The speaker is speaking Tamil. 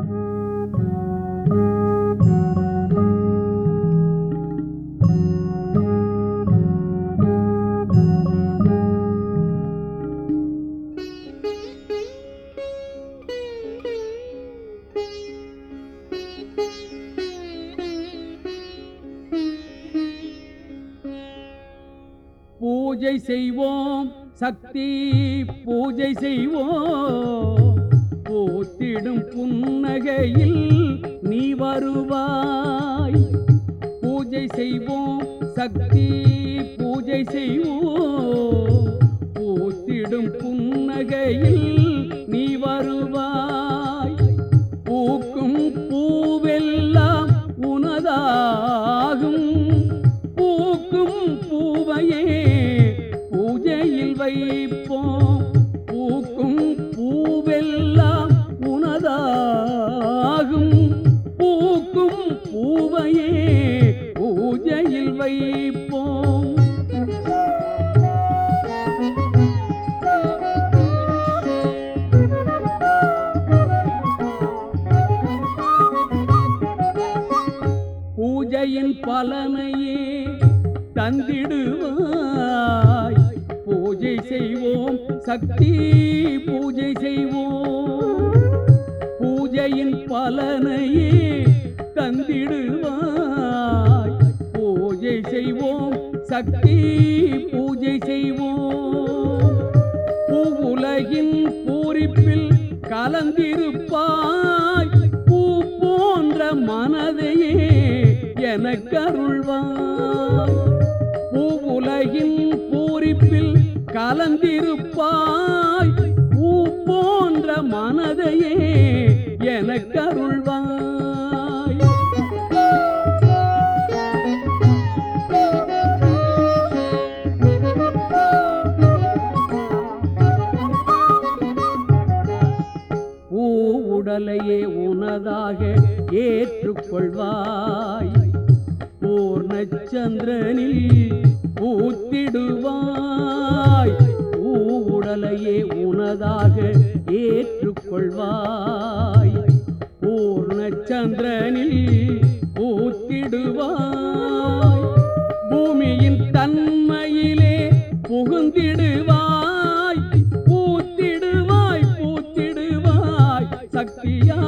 பூஜை செய்வோம் சக்தி பூஜை செய்வோம் பூத்திடும் புன்னகையில் நீ வருவாய் பூஜை செய்வோம் சக்தி பூஜை செய்வோம் பூத்திடும் புன்னகையில் நீ வருவாய் பூக்கும் பூவெல்லாம் உனதாகும் பூக்கும் பூவையே பூஜையில் வைப்போம் பூக்கும் பூவெல்லாம் உனதாகும் பூக்கும் பூவையே பூஜையில் வைப்போம் பூஜையின் பலனையே தந்திடுவாய் பூஜை செய்வோம் சக்தி பூஜை செய்வோம் பூஜையின் பலனையே தந்திடுவாய் பூஜை செய்வோம் சக்தி பூஜை செய்வோம் பூவுலகின் பூரிப்பில் கலந்திருப்பாய் பூ போன்ற மனதையே எனக்கருள்வாய் பூவுலகின் பூரிப்பில் கலந்திருப்பாய் பூ போன்ற மனதையே எனக்கருள்வாய் பூ உடலையே உனதாக ஏற்றுக்கொள்வாய் பூர்ணச்சந்திரனில் பூத்திடுவாய் பூ உடலையே உனதாக ஏற்றுக்கொள்வாய் பூர்ணச்சந்திரனில் பூத்திடுவாய் பூமியின் தன்மையிலே புகுந்திடுவாய் பூத்திடுவாய் பூத்திடுவாய் சக்தியா